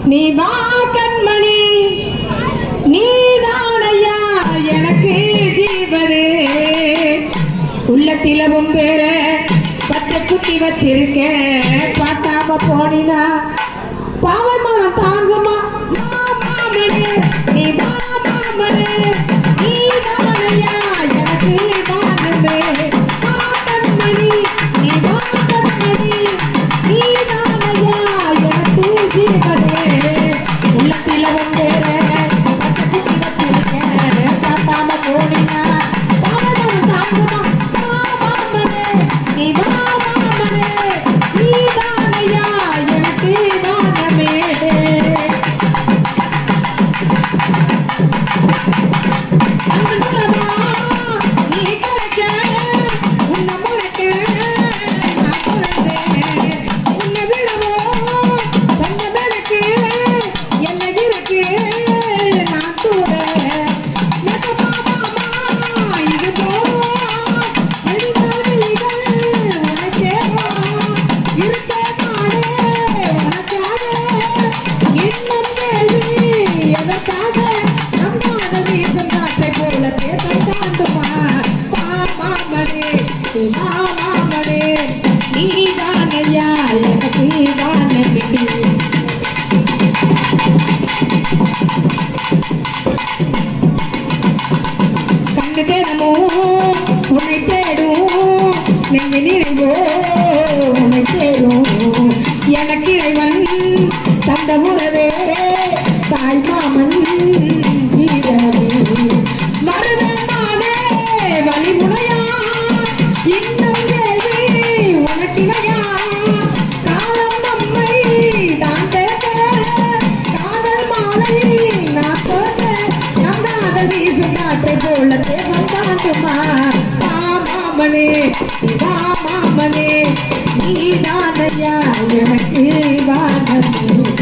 நீ வா கண்மணி நீதானையா எனக்கு ஜீவனே உள்ளத்திலவும் பேர பச்சை குத்தி வச்சிருக்க பார்க்காம போனினா பாவமானம் தாங்குமா மாமனே நீ வா மாமனே நீதானையா எனக்கு வானமே வா கண்மணி நீ வா கண்மணி நீதானையா எனக்கு ஜீவனே உள்ளத்தில வந்தேற பச்சை குத்தி வச்சிருக்க பார்க்காம போனினா பாவமானம் தாங்குமா மாமனே நீ வா மாமனே நீதானையா எனக்கு வானமே எதற்காக நம்மாத வீசம் காற்றை போல தேசம் தாண்டுமா மாமனே மாமனே நீதானையா எனக்கு வானமே கண்ணு தேடமோ உன்னை தேடும் நெஞ்சு நிறைவோ உன்னை தேடும் எனக்கு இறைவன் தந்த உறவே தாய் மாமன் வீரவே மருதமானே வழிமுறையா இன்னும் கேள்வி உனக்கிணையா காலம் நம்மை தான் பேச காதல் மாலை நான் போக நம் காதல் வீசும் காற்றை போல தேவம் தாண்டுமா மாமனே மாமனே நீதானையா எனக்கு வானமே